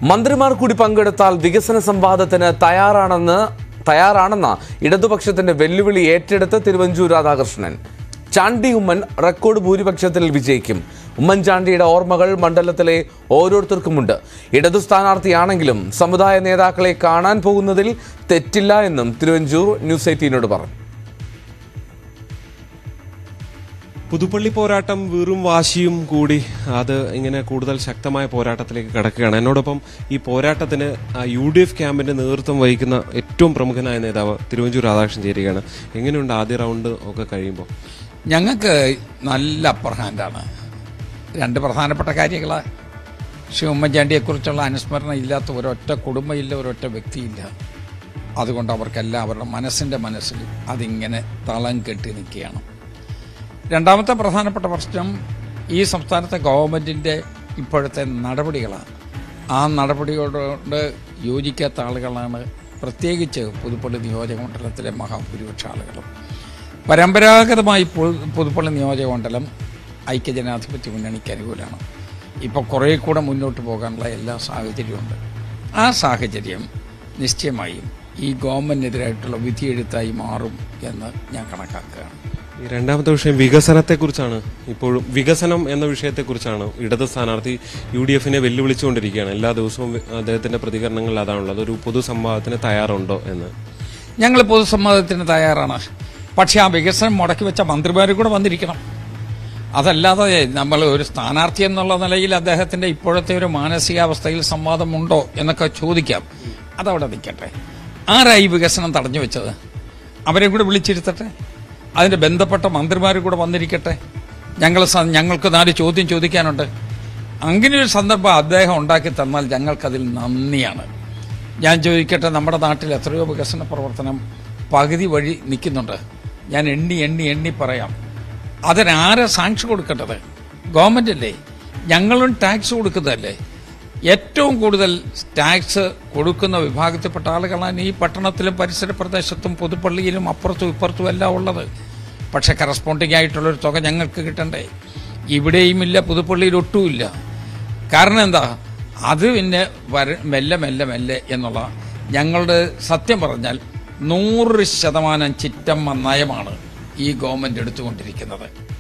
മന്ത്രിമാർ കൂടി പങ്കെടുത്താൽ വികസന സംവാദത്തിന് തയ്യാറാണെന്ന് തയ്യാറാണെന്ന ഇടതുപക്ഷത്തിന്റെ വെല്ലുവിളി ഏറ്റെടുത്ത് തിരുവഞ്ചൂർ രാധാകൃഷ്ണൻ ചാണ്ടി ഉമ്മൻ റെക്കോർഡ് ഭൂരിപക്ഷത്തിൽ വിജയിക്കും ഉമ്മൻചാണ്ടിയുടെ ഓർമ്മകൾ മണ്ഡലത്തിലെ ഓരോരുത്തർക്കുമുണ്ട് ഇടതു സ്ഥാനാർത്ഥിയാണെങ്കിലും സമുദായ നേതാക്കളെ കാണാൻ പോകുന്നതിൽ തെറ്റില്ല എന്നും തിരുവഞ്ചൂർ ന്യൂസ് എയ്റ്റീനോട് പറഞ്ഞു പുതുപ്പള്ളി പോരാട്ടം വെറും വാശിയും കൂടി അത് ഇങ്ങനെ കൂടുതൽ ശക്തമായ പോരാട്ടത്തിലേക്ക് കടക്കുകയാണ് എന്നോടൊപ്പം ഈ പോരാട്ടത്തിന് ആ, യു ഡി എഫ് ക്യാമ്പിന്റെ നേതൃത്വം വഹിക്കുന്ന ഏറ്റവും പ്രമുഖനായ നേതാവ് തിരുവഞ്ചൂർ രാധാകൃഷ്ണൻ ചേരുകയാണ് എങ്ങനെയുണ്ട് ആദ്യ റൗണ്ട് ഒക്കെ കഴിയുമ്പോൾ ഞങ്ങൾക്ക് നല്ല അപ്പർ ഹാൻഡാണ് രണ്ട് പ്രധാനപ്പെട്ട കാര്യങ്ങൾ ശ്രീ ഉമ്മൻചാണ്ടിയെക്കുറിച്ചുള്ള അനുസ്മരണം ഇല്ലാത്ത ഒരൊറ്റ കുടുംബമില്ല ഒരൊറ്റ വ്യക്തിയില്ല അതുകൊണ്ട് അവർക്കെല്ലാം അവരുടെ മനസ്സിൻ്റെ മനസ്സിൽ അതിങ്ങനെ തളം കെട്ടി നിൽക്കുകയാണ് രണ്ടാമത്തെ പ്രധാനപ്പെട്ട പ്രശ്നം ഈ സംസ്ഥാനത്തെ ഗവൺമെൻറ്റിൻ്റെ ഇപ്പോഴത്തെ നടപടികളാണ് ആ നടപടികളോട് യോജിക്കാത്ത ആളുകളാണ് പ്രത്യേകിച്ച് പുതുപ്പള്ളി നിയോജക മണ്ഡലത്തിലെ മഹാഭൂരിപക്ഷ ആളുകളും പരമ്പരാഗതമായി പു- പുതുപ്പള്ളി നിയോജക മണ്ഡലം ഐക്യജനാധിപത്യ മുന്നണിക്ക് അനുകൂലമാണ് ഇപ്പോൾ കുറേ കൂടെ മുന്നോട്ട് പോകാനുള്ള എല്ലാ സാഹചര്യമുണ്ട് ആ സാഹചര്യം നിശ്ചയമായും ഈ ഗവൺമെൻറ്റിനെതിരായിട്ടുള്ള വിധിയെഴുത്തായി മാറും എന്ന് ഞാൻ കണക്കാക്കുകയാണ് ഈ രണ്ടാമത്തെ വിഷയം വികസനത്തെക്കുറിച്ചാണ് ഇപ്പോഴും വികസനം എന്ന വിഷയത്തെക്കുറിച്ചാണ് ഇടത് സ്ഥാനാർത്ഥി യു ഡി എഫിനെ വെല്ലുവിളിച്ചുകൊണ്ടിരിക്കുകയാണ് എല്ലാ ദിവസവും വി- അദ്ദേഹത്തിന്റെ പ്രതികരണങ്ങളിൽ അതാണുള്ളത് ഒരു പൊതുസംവാദത്തിന് തയ്യാറുണ്ടോ എന്ന് ഞങ്ങൾ പൊതുസമ്മതത്തിന് തയ്യാറാണ് പക്ഷേ ആ വികസനം മുടക്കി വെച്ച മന്ത്രിമാരും കൂടെ വന്നിരിക്കണം അതല്ലാതെ നമ്മൾ ഒരു സ്ഥാനാർത്ഥി എന്നുള്ള നിലയിൽ അദ്ദേഹത്തിന്റെ ഇപ്പോഴത്തെ ഒരു മാനസികാവസ്ഥയിൽ സംവാദമുണ്ടോ എന്നൊക്കെ ചോദിക്കാം അതവിടെ നിൽക്കട്ടെ ആരായി വികസനം തടഞ്ഞു വെച്ചത് അവരെ കൂടെ വിളിച്ചിരുത്തട്ടെ അതിന്റെ ബന്ധപ്പെട്ട മന്ത്രിമാരും കൂടെ വന്നിരിക്കട്ടെ ഞങ്ങൾ സ- ഞങ്ങൾക്ക് നാല് ചോദ്യം ചോദിക്കാനുണ്ട് അങ്ങനെ ഒരു സന്ദർഭം അദ്ദേഹം ഉണ്ടാക്കി തന്നാൽ ഞങ്ങൾക്കതിൽ നന്ദിയാണ് ഞാൻ ചോദിക്കട്ടെ നമ്മുടെ നാട്ടിൽ എത്രയോ വികസന പ്രവർത്തനം പകുതി വഴി നിൽക്കുന്നുണ്ട് ഞാൻ എണ്ണി എണ്ണി എണ്ണി പറയാം അതിനാരെ സാങ്ഷൻ കൊടുക്കേണ്ടത് ഗവൺമെന്റ് അല്ലേ ഞങ്ങളും ടാക്സ് കൊടുക്കുന്നതല്ലേ ഏറ്റവും കൂടുതൽ ടാക്സ് കൊടുക്കുന്ന വിഭാഗത്തിൽപ്പെട്ട ആളുകളാണ് ഈ പട്ടണത്തിലും പരിസര പ്രദേശത്തും പുതുപ്പള്ളിയിലും അപ്പുറത്തും ഇപ്പുറത്തും എല്ലാം ഉള്ളത് പക്ഷെ കറസ്പോണ്ടിങ് ആയിട്ടുള്ളൊരു തുക ഞങ്ങൾക്ക് കിട്ടണ്ടേ ഇവിടെയുമില്ല പുതുപ്പള്ളിയിൽ ഒട്ടുമില്ല കാരണം എന്താ അത് പിന്നെ വര മെല്ലെ മെല്ലെ മെല്ലെ എന്നുള്ള ഞങ്ങളുടെ സത്യം പറഞ്ഞാൽ നൂറ് ശതമാനം ചിറ്റമ്മ നയമാണ് ഈ ഗവൺമെന്റ് എടുത്തുകൊണ്ടിരിക്കുന്നത്